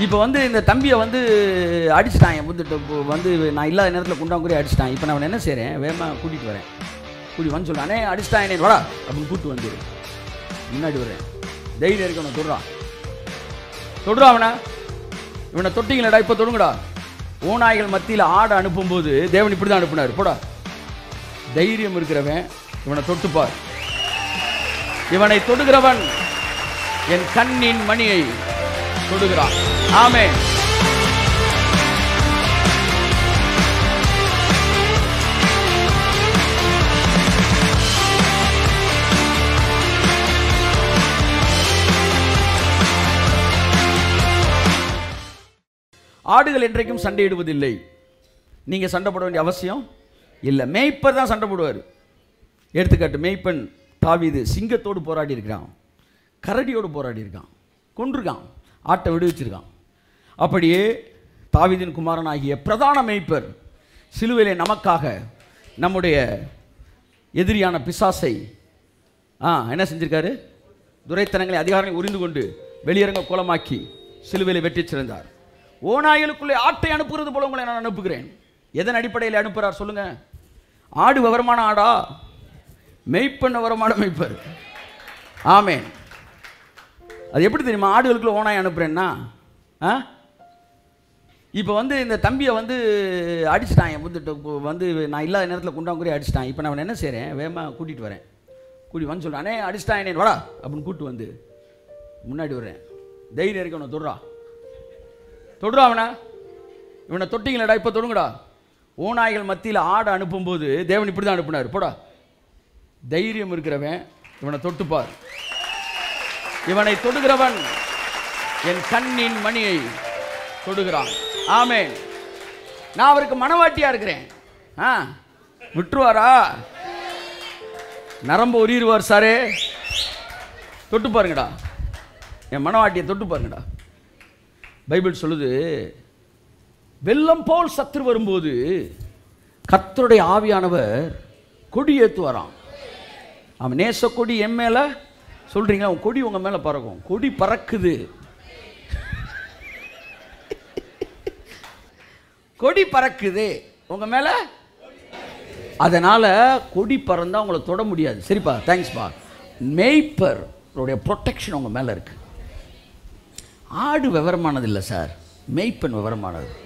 இப்போ வந்து இந்த தம்பியை வந்து அடிச்சிட்டான் என் வந்துட்டு இப்போ வந்து நான் இல்லாத நேரத்தில் குண்டாங்குறி அடிச்சிட்டான் இப்போ நான் அவனை என்ன செய்கிறேன் வேகமாக கூட்டிகிட்டு வரேன் கூட்டி வந்து சொல்கிறானே அடிச்சிட்டான் என்னை வாடா அப்படின்னு கூப்பிட்டு வந்துடு முன்னாடி வரேன் தைரியம் இருக்கு அவனை தொடுறான் தொடுறான் அவனை இவனை தொட்டிங்களடா இப்போ தொடுங்கடா ஓநாய்கள் மத்தியில் ஆடை அனுப்பும்போது தேவன் இப்படி தான் அனுப்புனார் போடா தைரியம் இருக்கிறவன் இவனை தொட்டுப்பார் இவனை தொடுகிறவன் என் கண்ணின் மணியை தொடுகிறான் ஆமென் ஆடுகள் என்றைக்கும் சண்டையிடுவதில்லை நீங்கள் சண்டை போட வேண்டிய அவசியம் இல்லை மேய்ப்பர் தான் சண்டை போடுவார் எடுத்துக்காட்டு மேய்ப்பன் தாவீது சிங்கத்தோடு போராடி இருக்கிறான் கரடியோடு போராடி இருக்கான் கொன்றிருக்கான் ஆட்டை விடுவிச்சிருக்கான் அப்படியே தாவீதின் குமாரன் ஆகிய பிரதான மேய்ப்பர் சிலுவையிலே நமக்காக நம்முடைய எதிரியான பிசாசை ஆ என்ன செஞ்சிருக்காரு துரைத்தனங்களை அதிகாரங்களை உரிந்து கொண்டு வெளியரங்க கோலமாக்கி சிலுவையிலே வெட்டிச் சிறந்தார் ஓநாய்களுக்குள்ளே ஆட்டை அனுப்புகிறது போல உங்களை நான் அனுப்புகிறேன் எதன் அடிப்படையில் அனுப்புகிறார் சொல்லுங்க ஆடு விவரமான ஆடா மெய்ப்பெண் விவரமான மெய்ப்பர் ஆமென் அது எப்படி தெரியுமா ஆடுகளுக்குள்ள ஓனாய் அனுப்புகிறேன்னா ஆ இப்போ வந்து இந்த தம்பியை வந்து அடிச்சிட்டான் என் வந்துட்டு இப்போ வந்து நான் இல்லாத நேரத்தில் குண்டாங்குறி அடிச்சிட்டான் இப்போ நான் அவனை என்ன செய்கிறேன் வேகமாக கூட்டிகிட்டு வரேன் கூட்டி வந்து சொல்கிறானே அடிச்சிட்டான் என்னை வாடா அப்படின்னு கூப்பிட்டு வந்து முன்னாடி வரேன் தைரியம் இருக்கு அவனை தொடுறா தொடுறா அவனை இவனை தொட்டிங்களடா இப்போ தொடுங்கடா ஓநாய்கள் மத்தியில் ஆடை அனுப்பும்போது தேவன் இப்படி தான் அனுப்புனார் போடா தைரியம் இருக்கிறவன் இவனை தொட்டுப்பார் இவனை தொடுகிறவன் என் கண்ணின் மணியை தொடுகிறான் ஆமென் நான் அவருக்கு மனவாட்டியா இருக்கிறேன் ஆ விட்டுருவாரா நரம்பு உரிடுவார் சாரே தொட்டு பாருங்கடா என் மனவாட்டியை தொட்டு பாருங்கடா பைபிள் சொல்லுது வெள்ளம் போல் சத்துரு வரும்போது கர்த்தருடைய ஆவியானவர் கொடி ஏற்றுவாராம் அவன் நேச கொடி என் மேல சொல்றீங்களா உன் கொடி உங்க மேல பறக்கும் கொடி பறக்குது கொடி பறக்குது உங்க மேல அதனால கொடி பறந்தா உங்களை தொட முடியாது சரிப்பா தேங்க்ஸ்ப்பா மேய்ப்பர் உடைய ப்ரொடெக்ஷன் உங்க மேல இருக்கு ஆடு விவரமானது இல்லை சார் மேய்ப்பன் விவரமானது